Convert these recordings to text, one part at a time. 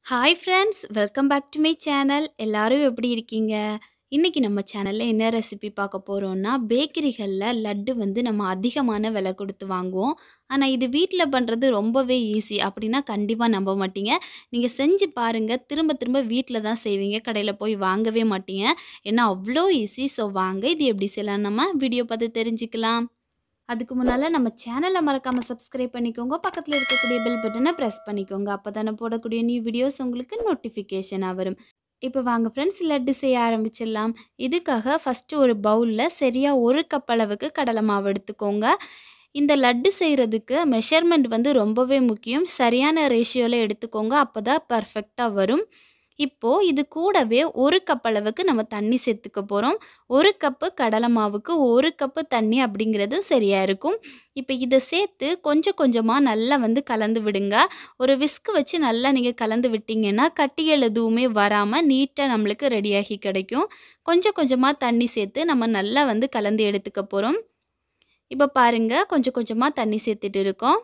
hi friends welcome back to my channel எல்லாரும் எப்படி இருக்கீங்க இன்னைக்கு நம்ம சேனலில் என்ன ரெசிபி பார்க்க போகிறோம்னா பேக்கரிகளில் லட்டு வந்து நம்ம அதிகமான விலை கொடுத்து வாங்குவோம் ஆனால் இது வீட்டில் பண்ணுறது ரொம்பவே ஈஸி அப்படின்னா கண்டிப்பாக நம்ப மாட்டீங்க நீங்கள் செஞ்சு பாருங்கள் திரும்ப திரும்ப வீட்டில் தான் செய்வீங்க கடையில் போய் வாங்கவே மாட்டீங்க ஏன்னா அவ்வளோ ஈஸி ஸோ வாங்க இது எப்படி செய்யலாம் நம்ம வீடியோ பார்த்து தெரிஞ்சுக்கலாம் அதுக்கு முன்னால் நம்ம சேனலை மறக்காமல் சப்ஸ்கிரைப் பண்ணிக்கோங்க பக்கத்தில் இருக்கக்கூடிய பெல் பட்டனை ப்ரெஸ் பண்ணிக்கோங்க அப்போ தானே போடக்கூடிய நியூ வீடியோஸ் உங்களுக்கு நோட்டிஃபிகேஷனாக வரும் இப்போ வாங்க ஃப்ரெண்ட்ஸ் லட்டு செய்ய ஆரம்பிச்சிடலாம் இதுக்காக ஃபஸ்ட்டு ஒரு பவுலில் சரியாக ஒரு கப் அளவுக்கு கடலை மாவு எடுத்துக்கோங்க இந்த லட்டு செய்கிறதுக்கு மெஷர்மெண்ட் வந்து ரொம்பவே முக்கியம் சரியான ரேஷியோவில் எடுத்துக்கோங்க அப்போ தான் பர்ஃபெக்டாக வரும் இப்போது இது கூடவே ஒரு கப் அளவுக்கு நம்ம தண்ணி சேர்த்துக்க போகிறோம் ஒரு கப்பு கடலை மாவுக்கு ஒரு கப்பு தண்ணி அப்படிங்கிறது சரியாக இருக்கும் இப்போ இதை சேர்த்து கொஞ்சம் கொஞ்சமாக நல்லா வந்து கலந்து விடுங்க ஒரு விஸ்க் வச்சு நல்லா நீங்கள் கலந்து விட்டிங்கன்னா கட்டிகள் எதுவுமே வராமல் நீட்டாக நம்மளுக்கு ரெடியாகி கிடைக்கும் கொஞ்சம் கொஞ்சமாக தண்ணி சேர்த்து நம்ம நல்லா வந்து கலந்து எடுத்துக்க போகிறோம் இப்போ பாருங்கள் கொஞ்சம் கொஞ்சமாக தண்ணி சேர்த்துட்டு இருக்கோம்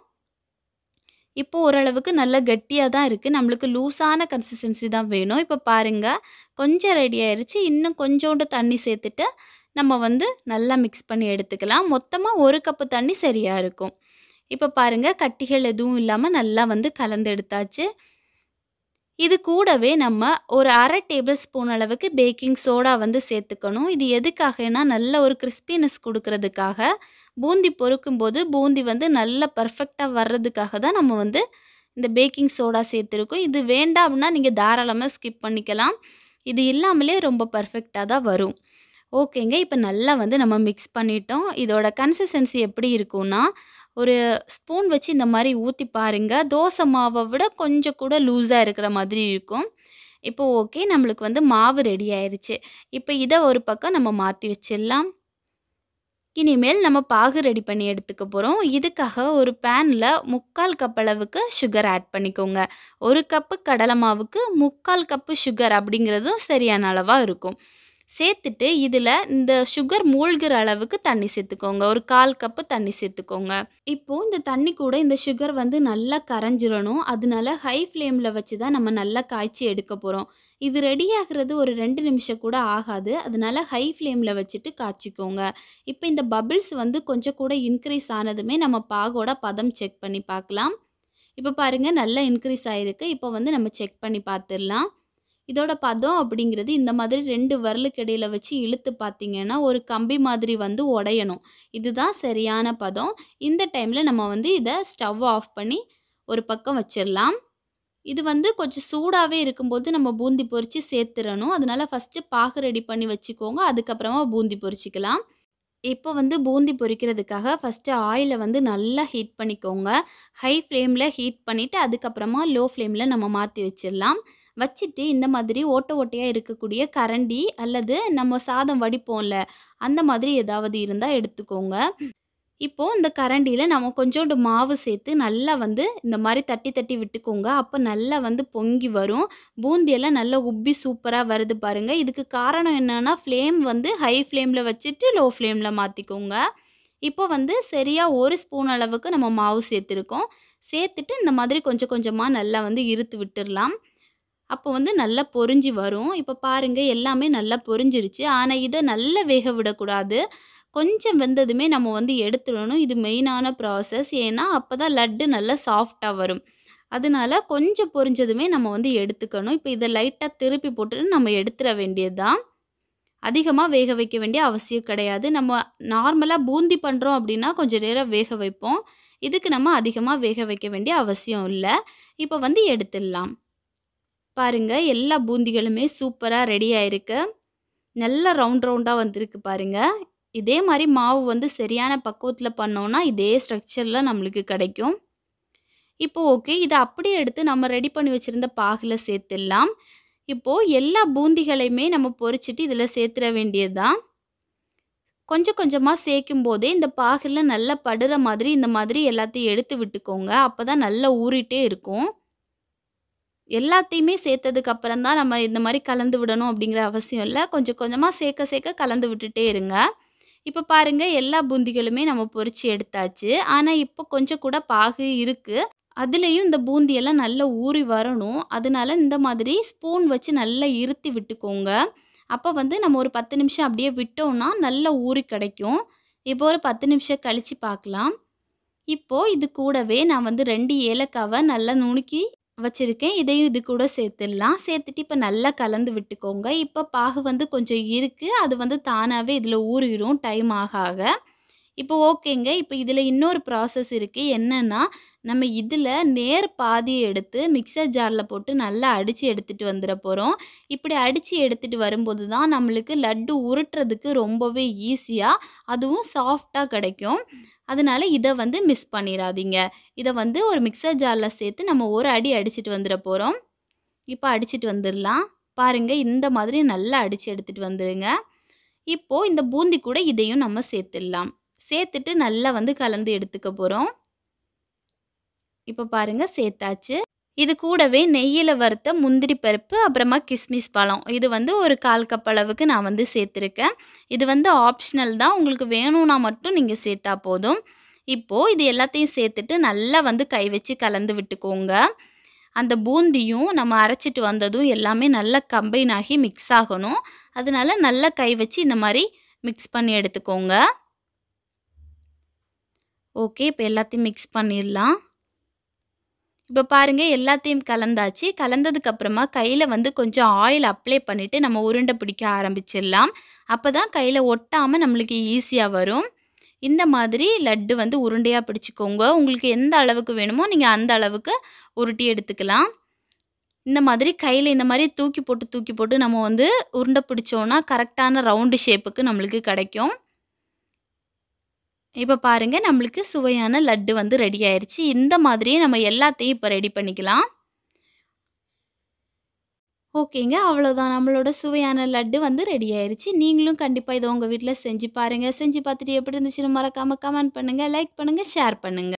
இப்போ ஓரளவுக்கு நல்ல கெட்டியாக தான் இருக்குது நம்மளுக்கு லூஸான கன்சிஸ்டன்சி தான் வேணும் இப்போ பாருங்கள் கொஞ்சம் ரெடி ஆயிடுச்சு இன்னும் கொஞ்சோண்டு தண்ணி சேர்த்துட்டு நம்ம வந்து நல்லா மிக்ஸ் பண்ணி எடுத்துக்கலாம் மொத்தமாக ஒரு கப்பு தண்ணி சரியாக இருக்கும் இப்போ பாருங்கள் கட்டிகள் எதுவும் இல்லாமல் நல்லா வந்து கலந்து எடுத்தாச்சு இது கூடவே நம்ம ஒரு அரை டேபிள் ஸ்பூன் அளவுக்கு பேக்கிங் சோடா வந்து சேர்த்துக்கணும் இது எதுக்காகனா நல்ல ஒரு கிறிஸ்பினஸ் கொடுக்கறதுக்காக பூந்தி பொறுக்கும்போது பூந்தி வந்து நல்ல பர்ஃபெக்டாக வர்றதுக்காக தான் நம்ம வந்து இந்த பேக்கிங் சோடா சேர்த்துருக்கோம் இது வேண்டாம் அப்படின்னா நீங்கள் தாராளமாக ஸ்கிப் பண்ணிக்கலாம் இது இல்லாமலே ரொம்ப பர்ஃபெக்டாக தான் வரும் ஓகேங்க இப்போ நல்லா வந்து நம்ம மிக்ஸ் பண்ணிட்டோம் இதோட கன்சிஸ்டன்சி எப்படி இருக்கும்னா ஒரு ஸ்பூன் வச்சு இந்த மாதிரி ஊற்றி பாருங்கள் தோசை மாவை விட கொஞ்சம் கூட லூஸாக இருக்கிற மாதிரி இருக்கும் இப்போ ஓகே நம்மளுக்கு வந்து மாவு ரெடி ஆயிடுச்சு இப்போ இதை ஒரு பக்கம் நம்ம மாற்றி வச்சிடலாம் இனிமேல் நம்ம பாகு ரெடி பண்ணி எடுத்துக்க போகிறோம் இதுக்காக ஒரு பேனில் முக்கால் கப் அளவுக்கு சுகர் ஆட் பண்ணிக்கோங்க ஒரு கப்பு கடலை மாவுக்கு முக்கால் கப்பு சுகர் அப்படிங்கிறதும் சரியான அளவாக இருக்கும் சேர்த்துட்டு இதில் இந்த சுகர் மூழ்கிற அளவுக்கு தண்ணி சேர்த்துக்கோங்க ஒரு கால் கப்பு தண்ணி சேர்த்துக்கோங்க இப்போது இந்த தண்ணி கூட இந்த சுகர் வந்து நல்லா கரைஞ்சிடணும் அதனால ஹை ஃப்ளேமில் வச்சு தான் நம்ம நல்லா காய்ச்சி எடுக்க போகிறோம் இது ரெடி ஆகிறது ஒரு ரெண்டு நிமிஷம் கூட ஆகாது அதனால ஹை ஃப்ளேமில் வச்சுட்டு காய்ச்சிக்கோங்க இப்போ இந்த பபிள்ஸ் வந்து கொஞ்சம் கூட இன்க்ரீஸ் ஆனதுமே நம்ம பாகோட பதம் செக் பண்ணி பார்க்கலாம் இப்போ பாருங்கள் நல்லா இன்க்ரீஸ் ஆகிருக்கு இப்போ வந்து நம்ம செக் பண்ணி பார்த்துடலாம் இதோட பதம் அப்படிங்கிறது இந்த மாதிரி ரெண்டு வரலுக்கு இடையில வச்சு இழுத்து பார்த்தீங்கன்னா ஒரு கம்பி மாதிரி வந்து உடையணும் இதுதான் சரியான பதம் இந்த டைமில் நம்ம வந்து இதை ஸ்டவ் ஆஃப் பண்ணி ஒரு பக்கம் வச்சிடலாம் இது வந்து கொஞ்சம் சூடாகவே இருக்கும்போது நம்ம பூந்தி பொரித்து சேர்த்துடணும் அதனால ஃபஸ்ட்டு பாகு ரெடி பண்ணி வச்சுக்கோங்க அதுக்கப்புறமா பூந்தி பொரிச்சிக்கலாம் இப்போ வந்து பூந்தி பொரிக்கிறதுக்காக ஃபஸ்ட்டு ஆயிலை வந்து நல்லா ஹீட் பண்ணிக்கோங்க ஹை ஃப்ளேமில் ஹீட் பண்ணிவிட்டு அதுக்கப்புறமா லோ ஃப்ளேமில் நம்ம மாற்றி வச்சிடலாம் வச்சுட்டு இந்த மாதிரி ஓட்ட ஓட்டையாக இருக்கக்கூடிய கரண்டி அல்லது நம்ம சாதம் வடிப்போம்ல அந்த மாதிரி ஏதாவது இருந்தால் எடுத்துக்கோங்க இப்போது இந்த கரண்டியில் நம்ம கொஞ்சோண்டு மாவு சேர்த்து நல்லா வந்து இந்த மாதிரி தட்டி தட்டி விட்டுக்கோங்க அப்போ நல்லா வந்து பொங்கி வரும் பூந்தியெல்லாம் நல்லா உப்பி சூப்பராக வருது பாருங்கள் இதுக்கு காரணம் என்னென்னா ஃப்ளேம் வந்து ஹை ஃப்ளேமில் வச்சுட்டு லோ ஃப்ளேமில் மாற்றிக்கோங்க இப்போ வந்து சரியாக ஒரு ஸ்பூன் அளவுக்கு நம்ம மாவு சேர்த்துருக்கோம் சேர்த்துட்டு இந்த மாதிரி கொஞ்சம் கொஞ்சமாக நல்லா வந்து இருத்து விட்டுடலாம் அப்போ வந்து நல்லா பொரிஞ்சு வரும் இப்போ பாருங்கள் எல்லாமே நல்லா பொரிஞ்சிருச்சு ஆனால் இதை நல்லா வேக விடக்கூடாது கொஞ்சம் வெந்ததுமே நம்ம வந்து எடுத்துடணும் இது மெயினான ப்ராசஸ் ஏன்னா அப்போ தான் லட்டு நல்லா சாஃப்டாக வரும் அதனால கொஞ்சம் பொரிஞ்சதுமே நம்ம வந்து எடுத்துக்கணும் இப்போ இதை லைட்டாக திருப்பி போட்டுட்டு நம்ம எடுத்துட வேண்டியது தான் அதிகமாக வேக வைக்க வேண்டிய அவசியம் கிடையாது நம்ம நார்மலாக பூந்தி பண்ணுறோம் அப்படின்னா கொஞ்சம் நேரம் வேக வைப்போம் இதுக்கு நம்ம அதிகமாக வேக வைக்க வேண்டிய அவசியம் இல்லை இப்போ வந்து எடுத்துடலாம் பாருங்க எல்லா பூந்திகளுமே சூப்பராக ரெடி ஆயிருக்கு நல்ல ரவுண்ட் ரவுண்டாக வந்திருக்கு பாருங்க இதே மாதிரி மாவு வந்து சரியான பக்குவத்தில் பண்ணோன்னா இதே ஸ்ட்ரக்சரில் நம்மளுக்கு கிடைக்கும் இப்போ ஓகே இதை அப்படியே எடுத்து நம்ம ரெடி பண்ணி வச்சுருந்த பாகில் சேர்த்துடலாம் இப்போது எல்லா பூந்திகளையுமே நம்ம பொரிச்சிட்டு இதில் சேர்த்துட வேண்டியது தான் கொஞ்சம் கொஞ்சமாக சேர்க்கும் போதே இந்த பாகில் நல்லா படுற மாதிரி இந்த மாதிரி எல்லாத்தையும் எடுத்து விட்டுக்கோங்க அப்போ தான் நல்லா ஊறிட்டே இருக்கும் எல்லாத்தையுமே சேர்த்ததுக்கு அப்புறம் தான் நம்ம இந்த மாதிரி கலந்து விடணும் அப்படிங்கிற அவசியம் இல்லை கொஞ்சம் கொஞ்சமாக சேர்க்க சேர்க்க கலந்து விட்டுட்டே இருங்க இப்போ பாருங்கள் எல்லா பூந்திகளுமே நம்ம பொரிச்சு எடுத்தாச்சு ஆனால் இப்போ கொஞ்சம் கூட பாகு இருக்குது அதுலேயும் இந்த பூந்தியெல்லாம் நல்லா ஊறி வரணும் அதனால இந்த மாதிரி ஸ்பூன் வச்சு நல்லா இருத்தி விட்டுக்கோங்க அப்போ வந்து நம்ம ஒரு பத்து நிமிஷம் அப்படியே விட்டோம்னா நல்லா ஊறி கிடைக்கும் இப்போ ஒரு பத்து நிமிஷம் கழித்து பார்க்கலாம் இப்போது இது கூடவே நான் வந்து ரெண்டு ஏலக்காவை நல்லா நுணுக்கி வச்சுருக்கேன் இதையும் இது கூட சேர்த்துடலாம் சேர்த்துட்டு இப்போ நல்லா கலந்து விட்டுக்கோங்க இப்போ பாகு வந்து கொஞ்சம் இருக்குது அது வந்து தானாகவே இதில் ஊறிடும் டைம் ஆக ஆக இப்போ ஓகேங்க இப்போ இதில் இன்னொரு ப்ராசஸ் இருக்குது என்னென்னா நம்ம இதில் நேர் பாதியை எடுத்து மிக்சர் ஜாரில் போட்டு நல்லா அடித்து எடுத்துகிட்டு வந்துட போகிறோம் இப்படி அடித்து எடுத்துகிட்டு வரும்போது தான் நம்மளுக்கு லட்டு உருட்டுறதுக்கு ரொம்பவே ஈஸியாக அதுவும் சாஃப்டாக கிடைக்கும் அதனால இதை வந்து மிஸ் பண்ணிடாதீங்க இதை வந்து ஒரு மிக்சர் ஜாரில் சேர்த்து நம்ம ஒரு அடி அடிச்சுட்டு வந்துட போகிறோம் இப்போ அடிச்சுட்டு வந்துடலாம் பாருங்கள் இந்த மாதிரி நல்லா அடித்து எடுத்துகிட்டு வந்துடுங்க இப்போது இந்த பூந்தி கூட இதையும் நம்ம சேர்த்துடலாம் சேர்த்துட்டு நல்லா வந்து கலந்து எடுத்துக்க போகிறோம் இப்போ பாருங்கள் சேர்த்தாச்சு இது கூடவே நெய்யில் வறுத்த முந்திரி பருப்பு அப்புறமா கிஸ்மிஸ் பழம் இது வந்து ஒரு கால் கப் அளவுக்கு நான் வந்து சேர்த்துருக்கேன் இது வந்து ஆப்ஷனல் தான் உங்களுக்கு வேணும்னா மட்டும் நீங்கள் சேர்த்தா போதும் இப்போது இது எல்லாத்தையும் சேர்த்துட்டு நல்லா வந்து கை வச்சு கலந்து விட்டுக்கோங்க அந்த பூந்தியும் நம்ம அரைச்சிட்டு வந்ததும் எல்லாமே நல்லா கம்பைன் ஆகி மிக்ஸ் ஆகணும் அதனால நல்லா கை வச்சு இந்த மாதிரி மிக்ஸ் பண்ணி எடுத்துக்கோங்க ஓகே இப்போ எல்லாத்தையும் மிக்ஸ் பண்ணிடலாம் இப்போ பாருங்கள் எல்லாத்தையும் கலந்தாச்சு கலந்ததுக்கப்புறமா கையில் வந்து கொஞ்சம் ஆயில் அப்ளை பண்ணிவிட்டு நம்ம உருண்டை பிடிக்க ஆரம்பிச்சிடலாம் அப்போ தான் கையில் ஒட்டாமல் நம்மளுக்கு ஈஸியாக வரும் இந்த மாதிரி லட்டு வந்து உருண்டையாக பிடிச்சிக்கோங்க உங்களுக்கு எந்த அளவுக்கு வேணுமோ நீங்கள் அந்த அளவுக்கு உருட்டி எடுத்துக்கலாம் இந்த மாதிரி கையில் இந்த மாதிரி தூக்கி போட்டு தூக்கி போட்டு நம்ம வந்து உருண்டை பிடிச்சோன்னா கரெக்டான ரவுண்டு ஷேப்புக்கு நம்மளுக்கு கிடைக்கும் இப்போ பாருங்கள் நம்மளுக்கு சுவையான லட்டு வந்து ரெடி ஆயிடுச்சு இந்த மாதிரியே நம்ம எல்லாத்தையும் இப்போ ரெடி பண்ணிக்கலாம் ஓகேங்க அவ்வளோதான் நம்மளோட சுவையான லட்டு வந்து ரெடி ஆயிடுச்சு நீங்களும் கண்டிப்பாக இதை உங்கள் வீட்டில் செஞ்சு பாருங்கள் செஞ்சு பார்த்துட்டு எப்படி இருந்துச்சுன்னு மறக்காமல் கமெண்ட் பண்ணுங்கள் லைக் பண்ணுங்கள் ஷேர் பண்ணுங்கள்